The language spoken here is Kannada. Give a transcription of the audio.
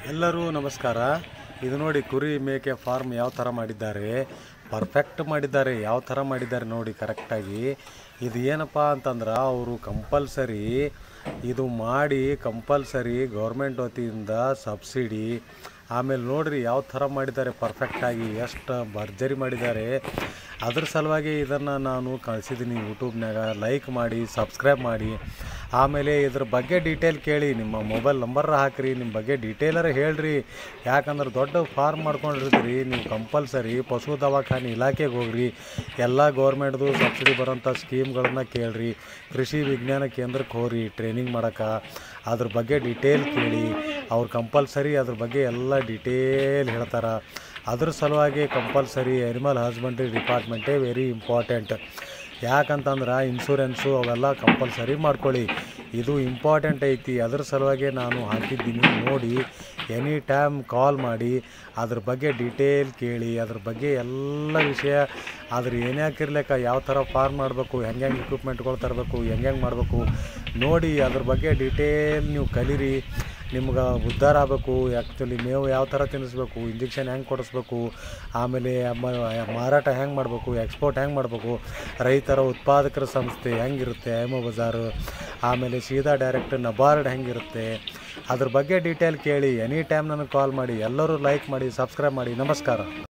ಎಲ್ಲರೂ ನಮಸ್ಕಾರ ಇದು ನೋಡಿ ಕುರಿ ಮೇಕೆ ಫಾರ್ಮ್ ಯಾವ ಥರ ಮಾಡಿದ್ದಾರೆ ಪರ್ಫೆಕ್ಟ್ ಮಾಡಿದ್ದಾರೆ ಯಾವ ಥರ ಮಾಡಿದ್ದಾರೆ ನೋಡಿ ಕರೆಕ್ಟಾಗಿ ಇದು ಏನಪ್ಪ ಅಂತಂದ್ರೆ ಅವರು ಕಂಪಲ್ಸರಿ ಇದು ಮಾಡಿ ಕಂಪಲ್ಸರಿ ಗೌರ್ಮೆಂಟ್ ವತಿಯಿಂದ ಸಬ್ಸಿಡಿ ಆಮೇಲೆ ನೋಡ್ರಿ ಯಾವ ಥರ ಮಾಡಿದ್ದಾರೆ ಪರ್ಫೆಕ್ಟಾಗಿ ಎಷ್ಟು ಭರ್ಜರಿ ಮಾಡಿದ್ದಾರೆ ಅದ್ರ ಸಲುವಾಗಿ ಇದನ್ನು ನಾನು ಕಳಿಸಿದ್ದೀನಿ ಯೂಟ್ಯೂಬ್ನಾಗ ಲೈಕ್ ಮಾಡಿ ಸಬ್ಸ್ಕ್ರೈಬ್ ಮಾಡಿ ಆಮೇಲೆ ಇದ್ರ ಬಗ್ಗೆ ಡೀಟೇಲ್ ಕೇಳಿ ನಿಮ್ಮ ಮೊಬೈಲ್ ನಂಬರ್ ಹಾಕ್ರಿ ನಿಮ್ಮ ಬಗ್ಗೆ ಡೀಟೇಲರ ಹೇಳ್ರಿ ಯಾಕಂದ್ರೆ ದೊಡ್ಡ ಫಾರ್ಮ್ ಮಾಡ್ಕೊಂಡಿರ್ತೀರಿ ನೀವು ಕಂಪಲ್ಸರಿ ಪಶು ದವಾಖಾನೆ ಇಲಾಖೆಗೆ ಹೋಗ್ರಿ ಎಲ್ಲ ಗೌರ್ಮೆಂಟ್ದು ಸಬ್ಸಿಡಿ ಬರೋಂಥ ಸ್ಕೀಮ್ಗಳನ್ನ ಕೇಳ್ರಿ ಕೃಷಿ ವಿಜ್ಞಾನ ಕೇಂದ್ರಕ್ಕೆ ಹೋಗ್ರಿ ಟ್ರೈನಿಂಗ್ ಮಾಡೋಕೆ ಅದ್ರ ಬಗ್ಗೆ ಡೀಟೇಲ್ ಕೇಳಿ ಅವ್ರು ಕಂಪಲ್ಸರಿ ಅದ್ರ ಬಗ್ಗೆ ಎಲ್ಲ ಡೀಟೇಲ್ ಹೇಳ್ತಾರೆ ಅದ್ರ ಸಲುವಾಗಿ ಕಂಪಲ್ಸರಿ ಅನಿಮಲ್ ಹಸ್ಬೆಂಡ್ರಿ ಡಿಪಾರ್ಟ್ಮೆಂಟೇ ವೆರಿ ಇಂಪಾರ್ಟೆಂಟ್ ಯಾಕಂತಂದ್ರೆ ಇನ್ಶೂರೆನ್ಸು ಅವೆಲ್ಲ ಕಂಪಲ್ಸರಿ ಮಾಡ್ಕೊಳ್ಳಿ ಇದು ಇಂಪಾರ್ಟೆಂಟ್ ಐತಿ ಅದ್ರ ಸಲುವಾಗಿ ನಾನು ಹಾಕಿದ್ದೀನಿ ನೋಡಿ ಎನಿ ಟೈಮ್ ಕಾಲ್ ಮಾಡಿ ಅದ್ರ ಬಗ್ಗೆ ಡೀಟೇಲ್ ಕೇಳಿ ಅದ್ರ ಬಗ್ಗೆ ಎಲ್ಲ ವಿಷಯ ಅದ್ರ ಏನೇ ಹಾಕಿರ್ಲಿಕ್ಕ ಯಾವ ಥರ ಫಾರ್ಮ್ ಮಾಡಬೇಕು ಹೆಂಗೆ ಹೆಂಗೆ ಇಕ್ವಿಪ್ಮೆಂಟ್ಗಳು ತರಬೇಕು ಹೆಂಗೆ ಹೆಂಗೆ ಮಾಡಬೇಕು ನೋಡಿ ಅದ್ರ ಬಗ್ಗೆ ಡೀಟೇಲ್ ನೀವು ಕಲೀರಿ ನಿಮ್ಗೆ ಉದ್ಧಾರ ಆಗಬೇಕು ಆ್ಯಕ್ಚುಲಿ ಮೇವು ಯಾವ ಥರ ತಿನ್ನಿಸ್ಬೇಕು ಇಂಜೆಕ್ಷನ್ ಹೆಂಗೆ ಕೊಡಿಸ್ಬೇಕು ಆಮೇಲೆ ಮ- ಮಾರಾಟ ಹೆಂಗೆ ಮಾಡಬೇಕು ಎಕ್ಸ್ಪೋರ್ಟ್ ಹೆಂಗೆ ಮಾಡಬೇಕು ರೈತರ ಉತ್ಪಾದಕರ ಸಂಸ್ಥೆ ಹೆಂಗಿರುತ್ತೆ ಎಮೋ ಬಜಾರು ಆಮೇಲೆ ಸೀದಾ ಡೈರೆಕ್ಟ್ ನಬಾರ್ಡ್ ಹೆಂಗಿರುತ್ತೆ ಅದ್ರ ಬಗ್ಗೆ ಡೀಟೇಲ್ ಕೇಳಿ ಎನಿ ಟೈಮ್ ನನಗೆ ಕಾಲ್ ಮಾಡಿ ಎಲ್ಲರೂ ಲೈಕ್ ಮಾಡಿ ಸಬ್ಸ್ಕ್ರೈಬ್ ಮಾಡಿ ನಮಸ್ಕಾರ